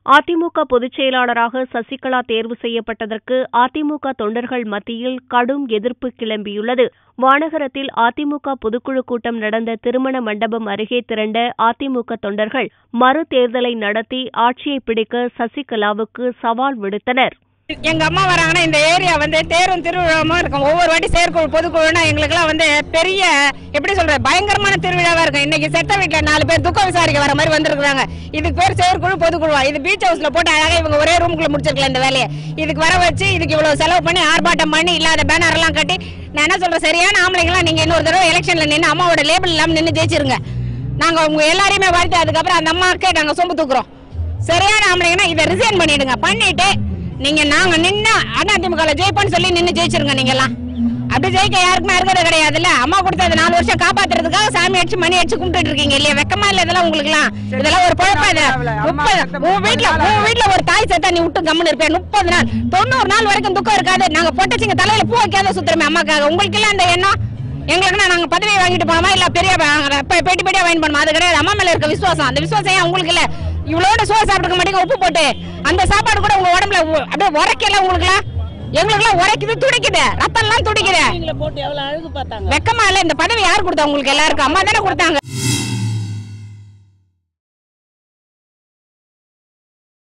அதிமுக பொதுச் செயலாளராக சசிகலா தேர்வு செய்யப்பட்டதற்கு அதிமுக தொண்டர்கள் மத்தியில் கடும் எதிர்ப்பு கிளம்பியுள்ளது வானகரத்தில் அதிமுக பொதுக்குழு கூட்டம் நடந்த திருமண மண்டபம் அருகே திரண்ட அதிமுக தொண்டர்கள் மறு தேர்தலை நடத்தி ஆட்சியை பிடிக்க சசிகலாவுக்கு சவால் விடுத்தனர் எங்க அம்மா வராங்கன்னா இந்த ஏரியா வந்து தேரும் திருவிழாவும் இருக்கும் ஒவ்வொரு வாட்டி செயற்குழு பொதுக்குழுனா எங்களுக்குலாம் வந்து பெரிய எப்படி சொல்ற பயங்கரமான திருவிழாவா இருக்கும் இன்னைக்கு செத்த வீட்டுல நாலு பேர் துக்கம் விசாரிக்க வர மாதிரி வந்திருக்காங்க இதுக்கு பேர் செயற்குழு பொதுக்குழுவா இது பீச் ஹவுஸ்ல போட்டு அழகா இவங்க ஒரே ரூமுக்குள்ள முடிச்சிருக்கலாம் இந்த வேலையை இதுக்கு வர வச்சு இதுக்கு இவ்வளவு செலவு பண்ணி ஆர்ப்பாட்டம் பண்ணி இல்லாத பேனர் எல்லாம் கட்டி நான் என்ன சொல்றேன் சரியான ஆம்பளைங்களாம் நீங்க இன்னொரு தடவை எலெக்ஷன்ல நின்று அம்மாவோட லேபிள் இல்லாம நின்று ஜெயிச்சிருங்க நாங்க உங்க எல்லாரையுமே வாழ்த்து அதுக்கப்புறம் அந்த அம்மாக்கே நாங்க சொம்பு தூக்குறோம் சரியான ஆம்பளைங்கன்னா இதை ரிசைன் பண்ணிடுங்க பண்ணிட்டு நீங்க நாங்க நின்னு அதிமுக ஜெயிப்போம்னு சொல்லி நின்னு ஜெயிச்சிருங்க நீங்க எல்லாம் அப்படி ஜெயிக்க யாருக்குமே இருக்கிறது கிடையாதுல்ல அம்மா கொடுத்தது நாலு வருஷம் காப்பாத்துறதுக்காக சாமி அடிச்சு மணி அடிச்சு கும்பிட்டு இருக்கீங்க இல்லையா வெக்கமா இல்ல இதெல்லாம் உங்களுக்கு எல்லாம் இதெல்லாம் ஒரு குழப்பம் இது முப்பது உன் வீட்டுல உன் வீட்டுல ஒரு தாய் செத்தா நீ விட்டு கம்முன்னு இருப்பேன் முப்பது நாள் தொண்ணூறு நாள் வரைக்கும் துக்கம் இருக்காது நாங்க பொட்டச்சிங்க தலையில பூ வைக்காத சுத்துறமே அம்மாக்காக உங்களுக்கு எல்லாம் அந்த எண்ணம் எங்களுக்குன்னா நாங்க பதவியை வாங்கிட்டு போனோமா இல்ல பெரிய ப- பெ- பெட்டி பெட்டியா வாங்கி போனோமா அது கிடையாது அம்மா மேல இருக்க விசுவாசம் அந்த விசுவாசம் ஏன் உங்களுக்கு இல்ல இவ்வளோட சோறு சாப்பிட்டுக்க மாட்டீங்க உப்பு போட்டு அந்த சாப்பாடு கூட உங்க உடம்புல உ- அப்படியே உரைக்கல உங்களுக்குலாம் எங்களுக்குலாம் உரைக்குது துடிக்குது ரத்தம் எல்லாம் துடிக்குது போட்டு எவ்வளவு அழகு பார்த்தாங்க வெக்கமா இல்ல இந்த பதவி யார் கொடுத்தா உங்களுக்கு எல்லாருக்கும் அம்மா தானே கொடுத்தாங்க